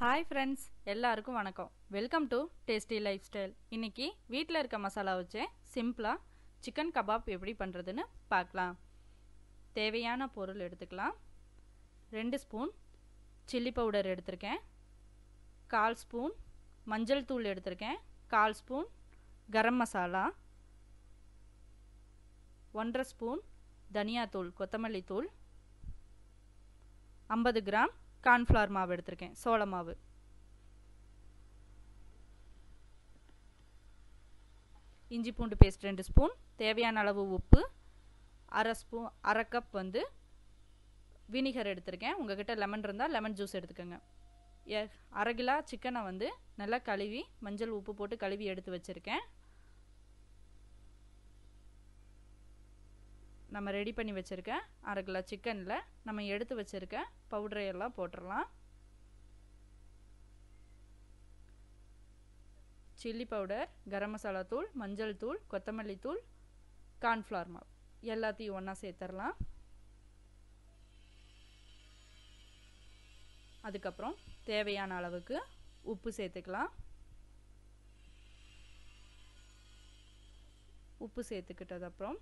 hi friends எல்லாருக்கும் வணக்கம் welcome to tasty lifestyle இன்னைக்கு வீட்டில் இருக்க மசாலா வச்சு சிம்பிளாக சிக்கன் கபாப் எப்படி பண்ணுறதுன்னு பார்க்கலாம் தேவையான பொருள் எடுத்துக்கலாம் ரெண்டு ஸ்பூன் சில்லி பவுடர் எடுத்திருக்கேன் கால் ஸ்பூன் மஞ்சள் தூள் எடுத்திருக்கேன் கால் ஸ்பூன் கரம் மசாலா ஒன்றரை ஸ்பூன் தனியாத்தூள் கொத்தமல்லி தூள் ஐம்பது கிராம் கார்ன்ஃப்ளவர் மாவு எடுத்திருக்கேன் சோள மாவு இஞ்சி பூண்டு பேஸ்ட் ரெண்டு ஸ்பூன் தேவையான அளவு உப்பு அரை ஸ்பூன் அரை கப் வந்து வினிகர் எடுத்திருக்கேன் உங்ககிட்ட லெமன் இருந்தால் லெமன் ஜூஸ் எடுத்துக்கோங்க எ அரை கிலோ சிக்கனை வந்து நல்லா கழுவி மஞ்சள் உப்பு போட்டு கழுவி எடுத்து வச்சுருக்கேன் நம்ம ரெடி பண்ணி வச்சுருக்க அரை கிலோ சிக்கனில் நம்ம எடுத்து வச்சுருக்க பவுடரை எல்லாம் போட்டுடலாம் சில்லி பவுடர் கரம் மசாலா தூள் மஞ்சள் தூள் கொத்தமல்லி தூள் கார்ன்ஃப்ளவர் மாவு எல்லாத்தையும் ஒன்றா சேர்த்துடலாம் அதுக்கப்புறம் தேவையான அளவுக்கு உப்பு சேர்த்துக்கலாம் உப்பு சேர்த்துக்கிட்டதப்புறம்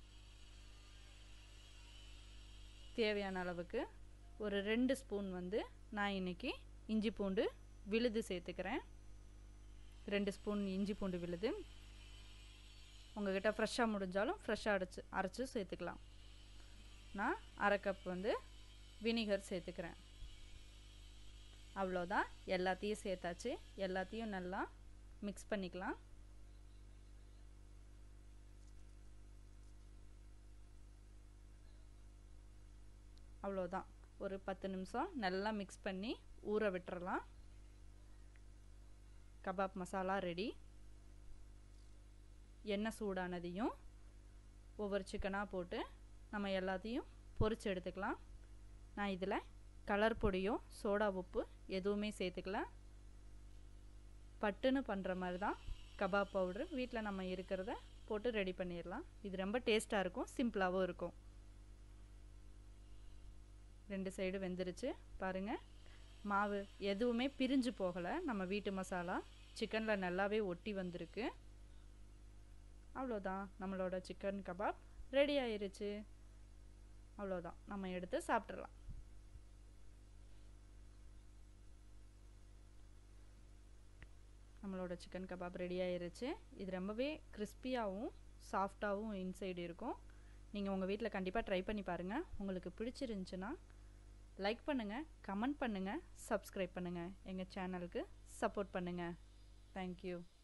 தேவையான அளவுக்கு ஒரு ரெண்டு ஸ்பூன் வந்து நான் இன்றைக்கி இஞ்சி பூண்டு விழுது சேர்த்துக்கிறேன் ரெண்டு ஸ்பூன் இஞ்சி பூண்டு விழுது உங்கள்கிட்ட ஃப்ரெஷ்ஷாக முடிஞ்சாலும் ஃப்ரெஷ்ஷாக அரைச்சி அரைச்சி சேர்த்துக்கலாம் நான் அரை கப் வந்து வினிகர் சேர்த்துக்கிறேன் அவ்வளோதான் எல்லாத்தையும் சேர்த்தாச்சு எல்லாத்தையும் நல்லா மிக்ஸ் பண்ணிக்கலாம் அவ்வளோதான் ஒரு பத்து நிமிஷம் நல்லா மிக்ஸ் பண்ணி ஊற விட்டுறலாம் கபாப் மசாலா ரெடி எண்ணெய் சூடானதையும் ஒவ்வொரு சிக்கனாக போட்டு நம்ம எல்லாத்தையும் பொரிச்சு எடுத்துக்கலாம் நான் இதில் கலர் பொடியோ சோடா உப்பு எதுவுமே சேர்த்துக்கல பட்டுன்னு பண்ணுற மாதிரி தான் கபாப் பவுட்ரு வீட்டில் நம்ம இருக்கிறத போட்டு ரெடி பண்ணிடலாம் இது ரொம்ப டேஸ்ட்டாக இருக்கும் சிம்பிளாகவும் இருக்கும் ரெண்டு சைடு வெந்துருச்சு பாருங்கள் மாவு எதுவுமே பிரிஞ்சு போகலை நம்ம வீட்டு மசாலா சிக்கனில் நல்லாவே ஒட்டி வந்திருக்கு அவ்வளோதான் நம்மளோட சிக்கன் கபாப் ரெடி ஆயிருச்சு அவ்வளோதான் நம்ம எடுத்து சாப்பிட்றலாம் நம்மளோட சிக்கன் கபாப் ரெடி ஆயிருச்சு இது ரொம்பவே கிறிஸ்பியாகவும் சாஃப்டாகவும் இன்சைடு இருக்கும் நீங்கள் உங்கள் வீட்டில் கண்டிப்பாக ட்ரை பண்ணி பாருங்கள் உங்களுக்கு பிடிச்சிருந்துச்சுன்னா லைக் பண்ணுங்கள் கமெண்ட் பண்ணுங்கள் சப்ஸ்கிரைப் பண்ணுங்கள் எங்கள் சேனலுக்கு சப்போர்ட் பண்ணுங்கள் தேங்க்யூ